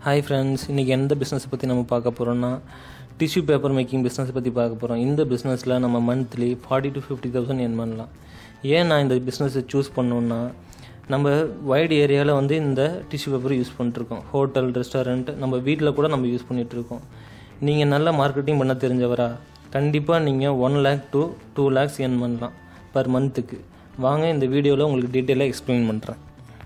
Hi friends இன்றைக்கி எந்த business பற்றி நம்ம பார்க்க போகிறோம்னா டிஷ்யூ பேப்பர் மேக்கிங் பிஸ்னஸ் பற்றி பார்க்க போகிறோம் இந்த பிஸ்னஸில் நம்ம monthly forty to fifty thousand earn பண்ணலாம் ஏன் நான் இந்த பிஸ்னஸை சூஸ் பண்ணோன்னா நம்ம வைடு ஏரியாவில் வந்து இந்த டிஷ்யூ பேப்பர் யூஸ் பண்ணிட்டுருக்கோம் ஹோட்டல் ரெஸ்டாரண்ட் நம்ம வீட்டில் கூட நம்ம யூஸ் பண்ணிகிட்ருக்கோம் நீங்கள் நல்ல மார்க்கெட்டிங் பண்ண தெரிஞ்சவரா கண்டிப்பாக நீங்கள் one lakh to two lakhs earn பண்ணலாம் பர் மந்த்துக்கு வாங்க இந்த வீடியோவில் உங்களுக்கு டீட்டெயிலாக எக்ஸ்பிளைன் பண்ணுறேன்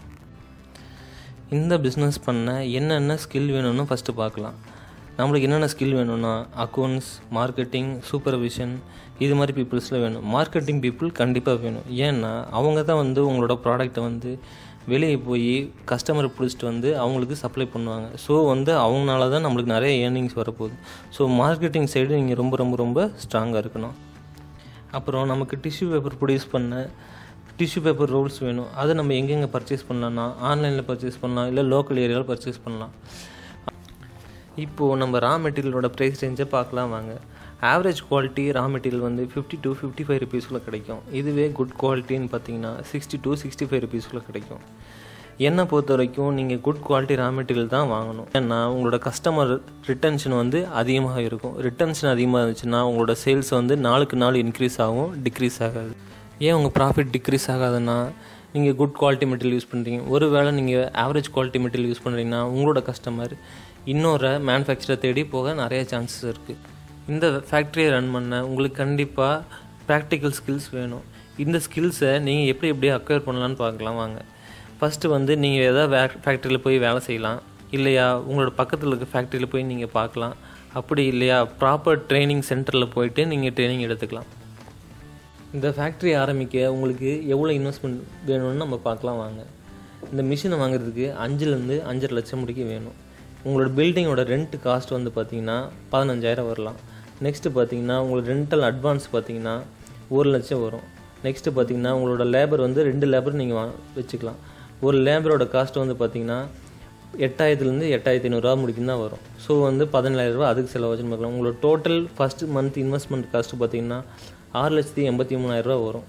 இந்த பிஸ்னஸ் பண்ண என்னென்ன ஸ்கில் வேணும்னு ஃபஸ்ட்டு பார்க்கலாம் நம்மளுக்கு என்னென்ன ஸ்கில் வேணும்னா அக்கௌண்ட்ஸ் மார்க்கெட்டிங் சூப்பர்விஷன் இது மாதிரி பீப்புள்ஸில் வேணும் மார்க்கெட்டிங் பீப்புள் கண்டிப்பாக வேணும் ஏன்னா அவங்க தான் வந்து உங்களோட ப்ராடக்ட்டை வந்து வெளியே போய் கஸ்டமரை பிடிச்சிட்டு வந்து அவங்களுக்கு சப்ளை பண்ணுவாங்க ஸோ வந்து அவங்களால தான் நம்மளுக்கு நிறைய ஏர்னிங்ஸ் வரப்போகுது ஸோ மார்க்கெட்டிங் சைடு நீங்கள் ரொம்ப ரொம்ப ரொம்ப ஸ்ட்ராங்காக இருக்கணும் அப்புறம் நமக்கு டிஷ்யூ பேப்பர் ப்ரொடியூஸ் பண்ண டிஷ்யூ பேப்பர் ரோல்ஸ் வேணும் அதை நம்ம எங்கெங்கே பர்ச்சேஸ் பண்ணலாம்னா ஆன்லைனில் பர்ச்சேஸ் பண்ணலாம் இல்லை லோக்கல் ஏரியாவில் பர்ச்சேஸ் பண்ணலாம் இப்போது நம்ம ரா மெட்டீரியலோட ப்ரைஸ் ரேஞ்சை பார்க்கலாம் வாங்க ஆவரேஜ் குவாலிட்டி ரா மெட்டீரியல் வந்து ஃபிஃப்டி டு ஃபிஃப்டி ஃபைவ் ருபீஸ்க்குள்ளே கிடைக்கும் இதுவே குட் குவாலிட்டின்னு பார்த்தீங்கன்னா சிக்ஸ்டி டு சிக்ஸ்டி ஃபைவ் ருபீஸ்க்குள்ளே கிடைக்கும் என்னை பொறுத்த வரைக்கும் நீங்கள் குட் குவாலிட்டி ரா மெட்டீரியல் தான் வாங்கணும் ஏன்னா உங்களோட கஸ்டமர் ரிட்டன்ஷன் வந்து அதிகமாக இருக்கும் ரிட்டன்ஷன் அதிகமாக இருந்துச்சுன்னா உங்களோட சேல்ஸ் வந்து நாளுக்கு நாள் இன்க்ரீஸ் ஆகும் டிக்ரீஸ் ஆகாது ஏன் உங்கள் ப்ராஃபிட் டிக்ரீஸ் ஆகாதுன்னா நீங்கள் குட் குவாலிட்டி மெட்டீரியல் யூஸ் பண்ணுறீங்க ஒருவேளை நீங்கள் ஆவரேஜ் குவாலிட்டி மெட்டீரியல் யூஸ் பண்ணுறீங்கன்னா உங்களோட கஸ்டமர் இன்னொரு மேனுஃபேக்சரை தேடி போக நிறைய சான்சஸ் இருக்குது இந்த ஃபேக்ட்ரியை ரன் பண்ண உங்களுக்கு கண்டிப்பாக ப்ராக்டிக்கல் ஸ்கில்ஸ் வேணும் இந்த ஸ்கில்ஸை நீங்கள் எப்படி எப்படி அக்வயர் பண்ணலான்னு பார்க்கலாம் வாங்க ஃபஸ்ட்டு வந்து நீங்கள் எதாவது வே ஃபேக்ட்ரியில் போய் வேலை செய்யலாம் இல்லையா உங்களோட பக்கத்தில் இருக்க ஃபேக்ட்ரியில் போய் நீங்கள் பார்க்கலாம் அப்படி இல்லையா ப்ராப்பர் ட்ரைனிங் சென்டரில் போயிட்டு நீங்கள் ட்ரைனிங் எடுத்துக்கலாம் இந்த ஃபேக்ட்ரி ஆரம்பிக்க உங்களுக்கு எவ்வளோ இன்வெஸ்ட்மெண்ட் வேணும்னு நம்ம பார்க்கலாம் வாங்க இந்த மிஷினை வாங்குறதுக்கு அஞ்சுலேருந்து அஞ்சரை லட்சம் முடிக்க வேணும் உங்களோட பில்டிங்கோட ரெண்ட் காஸ்ட் வந்து பார்த்தீங்கன்னா பதினஞ்சாயிரம் வரலாம் நெக்ஸ்ட்டு பார்த்தீங்கன்னா உங்களோட ரெண்டல் அட்வான்ஸ் பார்த்தீங்கன்னா ஒரு லட்சம் வரும் நெக்ஸ்ட்டு பார்த்தீங்கன்னா உங்களோட லேபர் வந்து ரெண்டு லேபர் நீங்கள் வா வச்சுக்கலாம் ஒரு லேபரோட காஸ்ட் வந்து பார்த்தீங்கன்னா எட்டாயிரத்துலேருந்து எட்டாயிரத்தி ஐநூறுரூவா முடிக்கும் தான் வரும் ஸோ வந்து பதினேழாயிரரூவா அதுக்கு செலவாச்சுன்னு பார்க்கலாம் உங்களோட total first month investment cost பார்த்தீங்கன்னா ஆறு லட்சத்தி எண்பத்தி மூணாயிரரூவா வரும்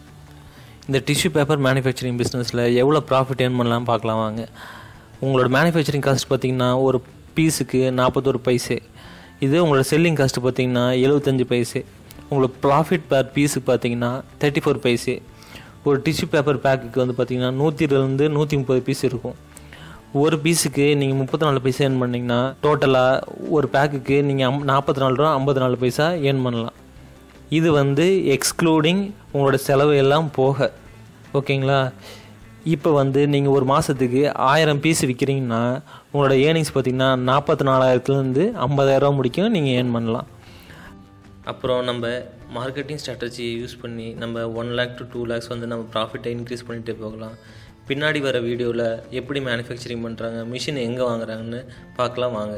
இந்த டிஷ்யூ பேப்பர் மேனுஃபேக்சரிங் பிஸ்னஸில் எவ்வளோ ப்ராஃபிட் ஏர்ன் பண்ணலாம் பார்க்கலாம் வாங்க உங்களோட மேனுஃபேக்சரிங் காஸ்ட் பார்த்தீங்கன்னா ஒரு பீஸுக்கு நாற்பத்தொரு பைசே இது உங்களோட செல்லிங் காஸ்ட் பார்த்தீங்கன்னா எழுபத்தஞ்சு பைசே உங்களோட ப்ராஃபிட் பர் பீஸுக்கு பார்த்தீங்கன்னா தேர்ட்டி ஃபோர் பைசே ஒரு டிஷ்யூ பேப்பர் பேக்குக்கு வந்து பார்த்தீங்கன்னா நூற்றி இருபதுலேருந்து நூற்றி முப்பது பீஸ் இருக்கும் ஒரு பீஸுக்கு நீங்கள் முப்பத்தி நாலு பைசா ஏர்ன் பண்ணிங்கன்னா டோட்டலாக ஒரு பேக்குக்கு நீங்கள் அம் நாற்பத்தி நாலு ரூபா ஐம்பத்தி நாலு பைசா ஏர்ன் பண்ணலாம் இது வந்து எக்ஸ்க்ளூடிங் உங்களோட செலவு எல்லாம் போக ஓகேங்களா இப்போ வந்து நீங்கள் ஒரு மாதத்துக்கு ஆயிரம் பீஸ் விற்கிறீங்கன்னா உங்களோட ஏர்னிங்ஸ் பார்த்தீங்கன்னா நாற்பத்தி நாலாயிரத்துலேருந்து ஐம்பதாயிரரூவா முடிக்கும் நீங்கள் ஏர்ன் பண்ணலாம் அப்புறம் நம்ம மார்க்கெட்டிங் ஸ்ட்ராட்டஜியை யூஸ் பண்ணி நம்ம one lakh to two lakhs வந்து நம்ம ப்ராஃபிட்டை இன்க்ரீஸ் பண்ணிகிட்டே போகலாம் பின்னாடி வர வீடியோவில் எப்படி மேனுஃபேக்சரிங் பண்ணுறாங்க மிஷின் எங்கே வாங்குறாங்கன்னு பார்க்கலாம் வாங்க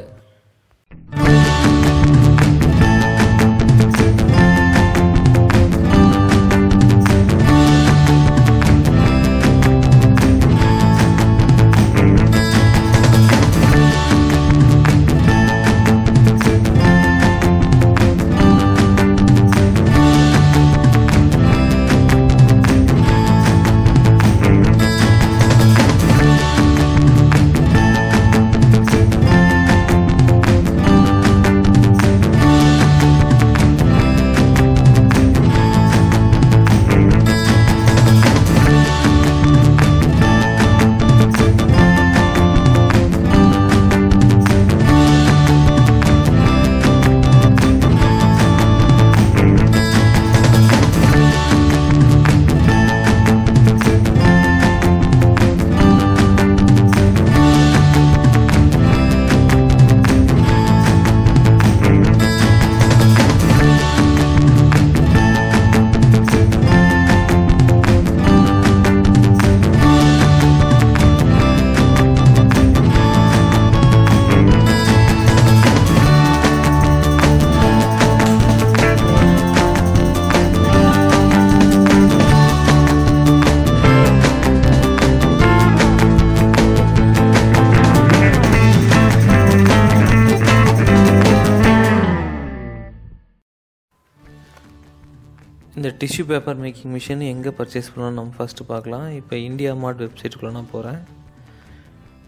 இந்த டிஷ்யூ பேப்பர் மேக்கிங் மிஷின் எங்கே பர்ச்சேஸ் பண்ணணும் நம்ம ஃபஸ்ட்டு பார்க்கலாம் இப்போ இந்தியா மார்ட் வெப்சைட்டுக்குள்ளே நான் போகிறேன்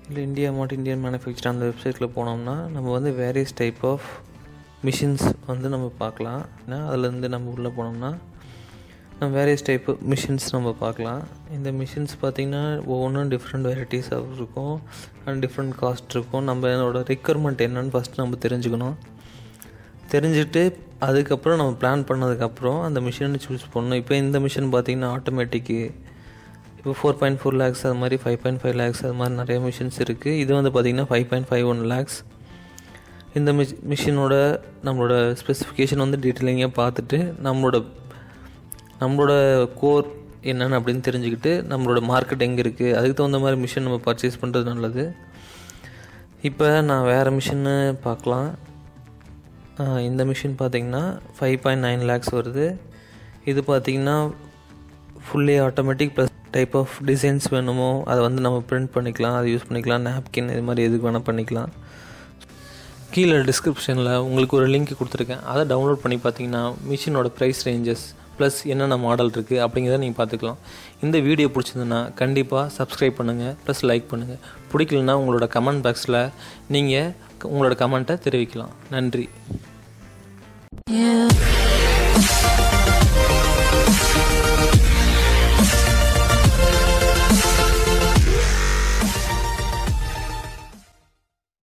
இல்லை இந்தியா மாட் இந்தியன் மேனுஃபேக்சர் அந்த வெப்சைட்டில் போனோம்னா நம்ம வந்து வேரியஸ் டைப் ஆஃப் மிஷின்ஸ் வந்து நம்ம பார்க்கலாம் ஏன்னா அதுலேருந்து நம்ம உள்ளே போனோம்னா நம்ம வேரியஸ் டைப் மிஷின்ஸ் நம்ம பார்க்கலாம் இந்த மிஷின்ஸ் பார்த்திங்கன்னா ஒவ்வொன்றும் டிஃப்ரெண்ட் வெரைட்டிஸாக இருக்கும் அண்ட் டிஃப்ரெண்ட் காஸ்ட் இருக்கும் நம்மளோட ரெக்குயர்மெண்ட் என்னன்னு ஃபஸ்ட்டு நம்ம தெரிஞ்சுக்கணும் தெரிஞ்சுட்டு அதுக்கப்புறம் நம்ம பிளான் பண்ணதுக்கப்புறம் அந்த மிஷினை சூஸ் பண்ணணும் இப்போ இந்த மிஷின் பார்த்திங்கன்னா ஆட்டோமேட்டிக்கு இப்போ ஃபோர் பாயிண்ட் ஃபோர் லேக்ஸ் அது மாதிரி ஃபைவ் பாயிண்ட் ஃபைவ் லேக்ஸ் அது மாதிரி நிறைய மிஷின்ஸ் இருக்குது இது வந்து பார்த்திங்கன்னா five point five one lakhs இந்த மிஷ் மிஷினோட நம்மளோட ஸ்பெசிஃபிகேஷன் வந்து டீட்டெயிலிங்காக பார்த்துட்டு நம்மளோட நம்மளோட கோர் என்னென்னு அப்படின்னு தெரிஞ்சுக்கிட்டு நம்மளோட மார்க்கெட் எங்கே இருக்குது அதுக்கு தகுந்த மாதிரி மிஷின் நம்ம பர்ச்சேஸ் பண்ணுறது நல்லது இப்போ நான் வேறு மிஷின்னு பார்க்கலாம் இந்த மிஷின் பார்த்திங்கன்னா ஃபைவ் பாயிண்ட் நைன் லேக்ஸ் வருது இது பார்த்திங்கன்னா fully automatic plus type of designs வேணுமோ அதை வந்து நம்ம பிரிண்ட் பண்ணிக்கலாம் அதை யூஸ் பண்ணிக்கலாம் நாப்கின் இது மாதிரி எதுக்கு வேணால் பண்ணிக்கலாம் கீழே டிஸ்கிரிப்ஷனில் உங்களுக்கு ஒரு லிங்க் கொடுத்துருக்கேன் அதை டவுன்லோட் பண்ணி பார்த்தீங்கன்னா மிஷினோட ப்ரைஸ் ரேஞ்சஸ் ப்ளஸ் என்னென்ன மாடல் இருக்குது அப்படிங்கிறத நீங்கள் பார்த்துக்கலாம் இந்த வீடியோ பிடிச்சதுன்னா கண்டிப்பாக சப்ஸ்கிரைப் பண்ணுங்கள் ப்ளஸ் லைக் பண்ணுங்கள் பிடிக்கலனா உங்களோட கமெண்ட் பாக்ஸில் நீங்கள் உங்களோட கமெண்ட்டை தெரிவிக்கலாம் நன்றி Yeah.